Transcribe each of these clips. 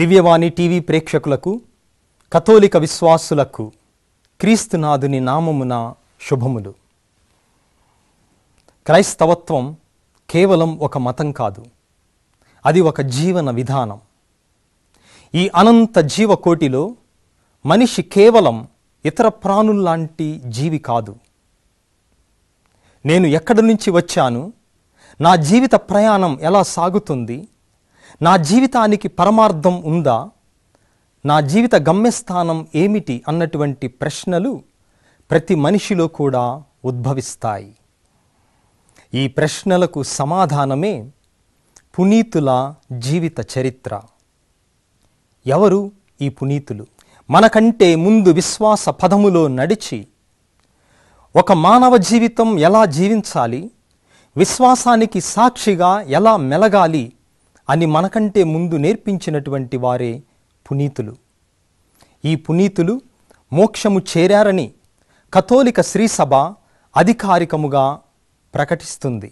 దివ్యవాణి TV ప్రేక్షకులకు కథోలిక విశ్వాసులకు క్రీస్తునాథుని నామమున శుభములు క్రైస్తవత్వం కేవలం ఒక మతం కాదు అది ఒక జీవన విధానం ఈ అనంత జీవకోటిలో మనిషి కేవలం ఇతర ప్రాణుల్లాంటి జీవి కాదు నేను ఎక్కడి నుంచి వచ్చాను నా జీవిత ప్రయాణం ఎలా సాగుతుంది నా జీవితానికి పరమార్థం ఉందా నా జీవిత గమ్యస్థానం ఏమిటి అన్నటువంటి ప్రశ్నలు ప్రతి మనిషిలో కూడా ఉద్భవిస్తాయి ఈ ప్రశ్నలకు సమాధానమే పునీతుల జీవిత చరిత్ర ఎవరు ఈ పునీతులు మనకంటే ముందు విశ్వాస పదములో నడిచి ఒక మానవ జీవితం ఎలా జీవించాలి విశ్వాసానికి సాక్షిగా ఎలా మెలగాలి అని మనకంటే ముందు నేర్పించినటువంటి వారే పునీతులు ఈ పునీతులు మోక్షము చేరారని కథోలిక శ్రీసభ అధికారికముగా ప్రకటిస్తుంది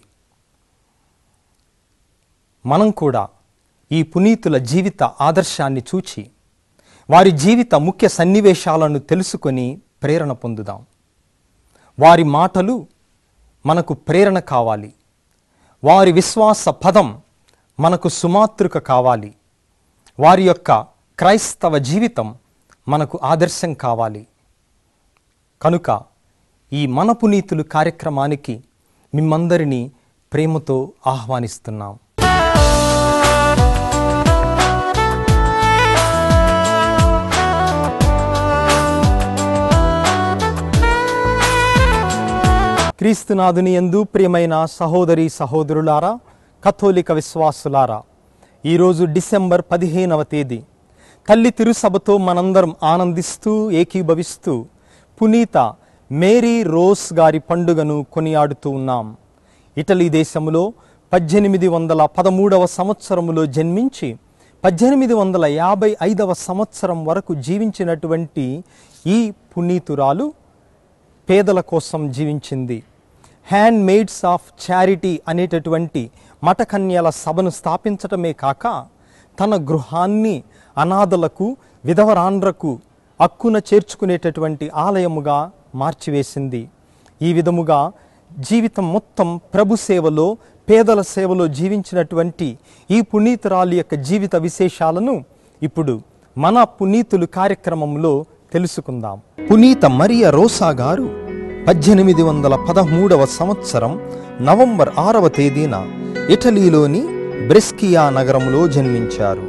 మనం కూడా ఈ పునీతుల జీవిత ఆదర్శాన్ని చూచి వారి జీవిత ముఖ్య సన్నివేశాలను తెలుసుకొని ప్రేరణ పొందుదాం వారి మాటలు మనకు ప్రేరణ కావాలి వారి విశ్వాస పదం మనకు సుమాతృక కావాలి వారి యొక్క క్రైస్తవ జీవితం మనకు ఆదర్శం కావాలి కనుక ఈ మన పునీతులు కార్యక్రమానికి మిమ్మందరినీ ప్రేమతో ఆహ్వానిస్తున్నాం క్రీస్తునాథుని ఎందు ప్రియమైన సహోదరి సహోదరులారా కథోలిక విశ్వాసులారా ఈరోజు డిసెంబర్ పదిహేనవ తేదీ తల్లి తిరుసభతో మనందరం ఆనందిస్తూ ఏకీభవిస్తూ పునీత మేరీ రోస్ గారి పండుగను కొనియాడుతూ ఉన్నాం ఇటలీ దేశములో పద్దెనిమిది వందల పదమూడవ సంవత్సరములో జన్మించి పద్దెనిమిది వందల యాభై ఐదవ సంవత్సరం వరకు జీవించినటువంటి ఈ పునీతురాలు పేదల కోసం జీవించింది హ్యాండ్ మేడ్స్ ఆఫ్ చారిటీ అనేటటువంటి మఠకన్యల సభను స్థాపించటమే కాక తన గృహాన్ని అనాథలకు విధవరాండ్రకు అక్కున చేర్చుకునేటటువంటి ఆలయముగా మార్చివేసింది ఈ విధముగా జీవితం మొత్తం ప్రభు సేవలో పేదల సేవలో జీవించినటువంటి ఈ పునీతురాలి యొక్క జీవిత విశేషాలను ఇప్పుడు మన పునీతులు కార్యక్రమంలో తెలుసుకుందాం పునీత మరియ రోసా గారు పద్దెనిమిది వందల పదమూడవ సంవత్సరం నవంబర్ ఆరవ తేదీన ఇటలీలోని బ్రెస్కియా నగరంలో జన్మించారు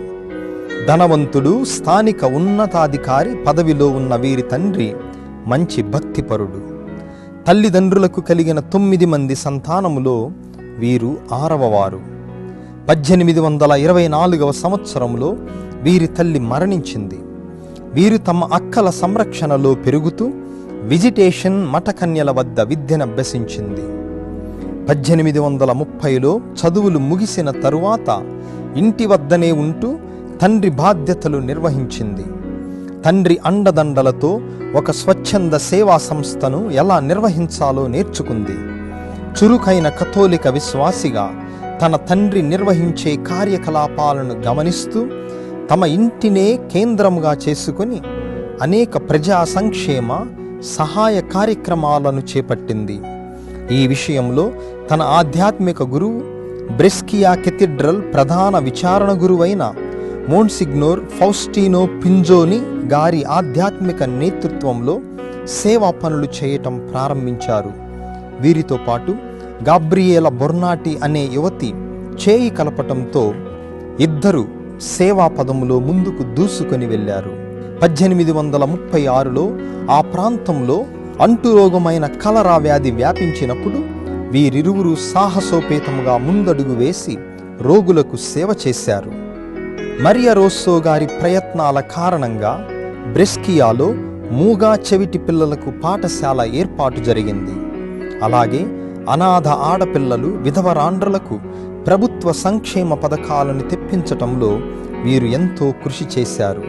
ధనవంతుడు స్థానిక ఉన్నతాధికారి పదవిలో ఉన్న వీరి తండ్రి మంచి భక్తిపరుడు తల్లిదండ్రులకు కలిగిన తొమ్మిది మంది సంతానములో వీరు ఆరవవారు పద్దెనిమిది వందల ఇరవై నాలుగవ సంవత్సరంలో వీరి తల్లి మరణించింది వీరు తమ అక్కల సంరక్షణలో పెరుగుతూ విజిటేషన్ మఠకన్యల వద్ద విద్యనభ్యసించింది పద్దెనిమిది వందల ముప్పైలో చదువులు ముగిసిన తరువాత ఇంటి వద్దనే ఉంటూ తండ్రి బాధ్యతలు నిర్వహించింది తండ్రి అండదండలతో ఒక స్వచ్ఛంద సేవా సంస్థను ఎలా నిర్వహించాలో నేర్చుకుంది చురుకైన కథోలిక విశ్వాసిగా తన తండ్రి నిర్వహించే కార్యకలాపాలను గమనిస్తూ తమ ఇంటినే కేంద్రముగా చేసుకుని అనేక ప్రజా సంక్షేమ సహాయ కార్యక్రమాలను చేపట్టింది ఈ విషయంలో తన ఆధ్యాత్మిక గురువు బ్రెస్కియా కెథిడ్రల్ ప్రధాన విచారణ గురువైన మోన్సిగ్నోర్ ఫౌస్టీనో పింజోని గారి ఆధ్యాత్మిక నేతృత్వంలో సేవా పనులు చేయటం ప్రారంభించారు వీరితో పాటు గాబ్రియేల బొర్నాటి అనే యువతి చేయి కలపటంతో ఇద్దరు సేవా పదములో ముందుకు దూసుకొని వెళ్ళారు పద్దెనిమిది వందల ముప్పై ఆరులో ఆ ప్రాంతంలో అంటురోగమైన కలరా వ్యాధి వ్యాపించినప్పుడు వీరిరువురు సాహసోపేతముగా ముందడుగు వేసి రోగులకు సేవ చేశారు మరియ రోస్సో గారి ప్రయత్నాల కారణంగా బ్రెస్కియాలో మూగా చెవిటి పిల్లలకు పాఠశాల ఏర్పాటు జరిగింది అలాగే అనాథ ఆడపిల్లలు విధవరాండ్రలకు ప్రభుత్వ సంక్షేమ పథకాలను తెప్పించటంలో వీరు ఎంతో కృషి చేశారు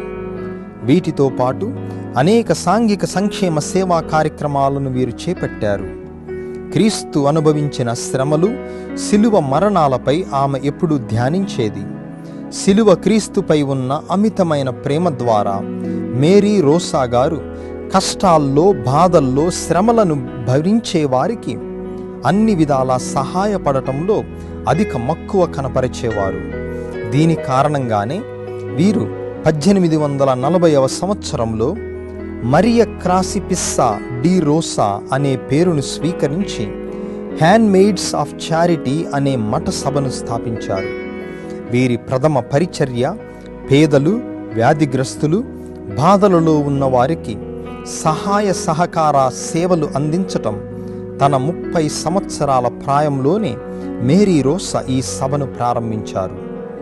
వీటితో పాటు అనేక సాంఘిక సంక్షేమ సేవా కార్యక్రమాలను వీరు చేపట్టారు క్రీస్తు అనుభవించిన శ్రమలు శిలువ మరణాలపై ఆమె ఎప్పుడూ ధ్యానించేది శిలువ క్రీస్తుపై ఉన్న అమితమైన ప్రేమ ద్వారా మేరీ రోసా గారు కష్టాల్లో బాధల్లో శ్రమలను భరించే వారికి అన్ని విధాలా సహాయపడటంలో అధిక మక్కువ కనపరిచేవారు దీని కారణంగానే వీరు పద్దెనిమిది వందల నలభైవ సంవత్సరంలో మరియ క్రాసిపిస్సా డి రోసా అనే పేరును స్వీకరించి హ్యాండ్ మెయిడ్స్ ఆఫ్ చారిటీ అనే మఠ సభను స్థాపించారు వీరి ప్రథమ పరిచర్య పేదలు వ్యాధిగ్రస్తులు బాధలలో ఉన్న వారికి సహాయ సహకార సేవలు అందించటం తన ముప్పై సంవత్సరాల ప్రాయంలోనే మేరీ రోసా ఈ సభను ప్రారంభించారు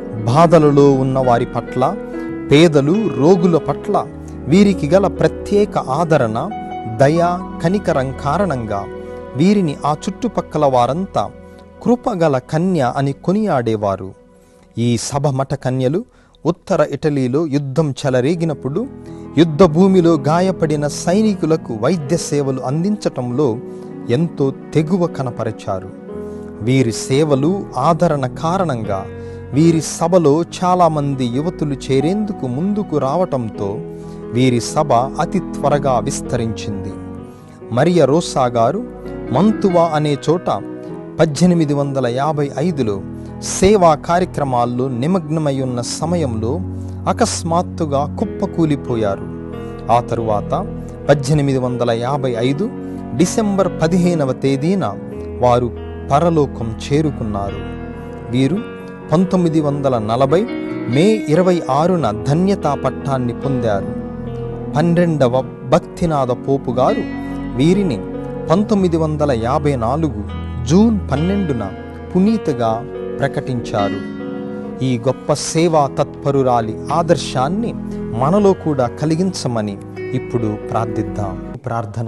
బాధలలో ఉన్న వారి పట్ల పేదలు రోగుల పట్ల వీరికి గల ప్రత్యేక ఆదరణ దయ కనికరం కారణంగా వీరిని ఆ చుట్టుపక్కల వారంతా కృపగల కన్య అని కొనియాడేవారు ఈ సభ మఠ కన్యలు ఉత్తర ఇటలీలో యుద్ధం చెలరేగినప్పుడు యుద్ధ భూమిలో గాయపడిన సైనికులకు వైద్య సేవలు అందించటంలో ఎంతో తెగువ కనపరిచారు వీరి సేవలు ఆదరణ కారణంగా వీరి సభలో చాలామంది యువతులు చేరేందుకు ముందుకు రావటంతో వీరి సభ అతి త్వరగా విస్తరించింది మరియ రోసా గారు మంతువా అనే చోట పద్దెనిమిది వందల యాభై ఐదులో సేవా కార్యక్రమాల్లో నిమగ్నమై ఉన్న సమయంలో అకస్మాత్తుగా కుప్పకూలిపోయారు ఆ తరువాత పద్దెనిమిది వందల యాభై ఐదు డిసెంబర్ పదిహేనవ తేదీన వారు పరలోకం చేరుకున్నారు వీరు పంతొమ్మిది వందల నలభై మే ఇరవై ఆరున ధన్యతా పట్టాన్ని పొందారు పన్నెండవ భక్తినాథ పోపు గారు వీరిని పంతొమ్మిది వందల యాభై నాలుగు జూన్ పన్నెండున పునీతగా ప్రకటించారు ఈ గొప్ప సేవా తత్పరురాలి ఆదర్శాన్ని మనలో కూడా కలిగించమని ఇప్పుడు ప్రార్థిద్దాం ప్రార్థన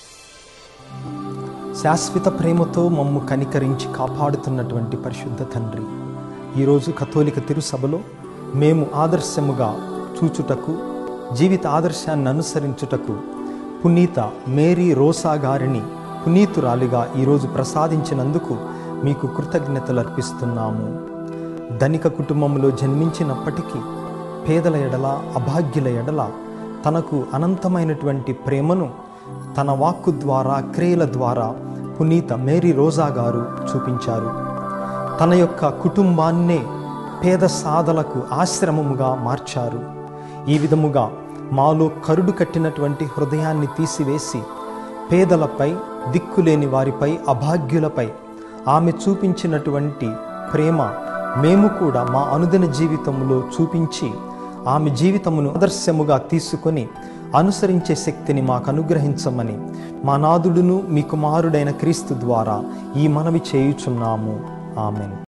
శాశ్వత ప్రేమతో మమ్ము కనికరించి కాపాడుతున్నటువంటి పరిశుద్ధ తండ్రి ఈరోజు కథోలిక తిరుసభలో మేము ఆదర్శముగా చూచుటకు జీవిత ఆదర్శాన్ని అనుసరించుటకు పునీత మేరీ రోసా గారిని పునీతురాలిగా ఈరోజు ప్రసాదించినందుకు మీకు కృతజ్ఞతలు అర్పిస్తున్నాము ధనిక కుటుంబంలో జన్మించినప్పటికీ పేదల ఎడల అభాగ్యుల ఎడల తనకు అనంతమైనటువంటి ప్రేమను తన వాక్కు ద్వారా క్రియల ద్వారా పునీత మేరీ రోజా గారు చూపించారు తన యొక్క కుటుంబాన్నే పేద సాధలకు ఆశ్రమముగా మార్చారు ఈ విధముగా మాలో కరుడు కట్టినటువంటి హృదయాన్ని తీసివేసి పేదలపై దిక్కులేని వారిపై అభాగ్యులపై ఆమె చూపించినటువంటి ప్రేమ మేము కూడా మా అనుదిన జీవితంలో చూపించి ఆమె జీవితమును ఆదర్శముగా తీసుకొని అనుసరించే శక్తిని మాకు అనుగ్రహించమని మా నాదుడును మీ కుమారుడైన క్రీస్తు ద్వారా ఈ మనవి చేయుచున్నాము ఆమెన్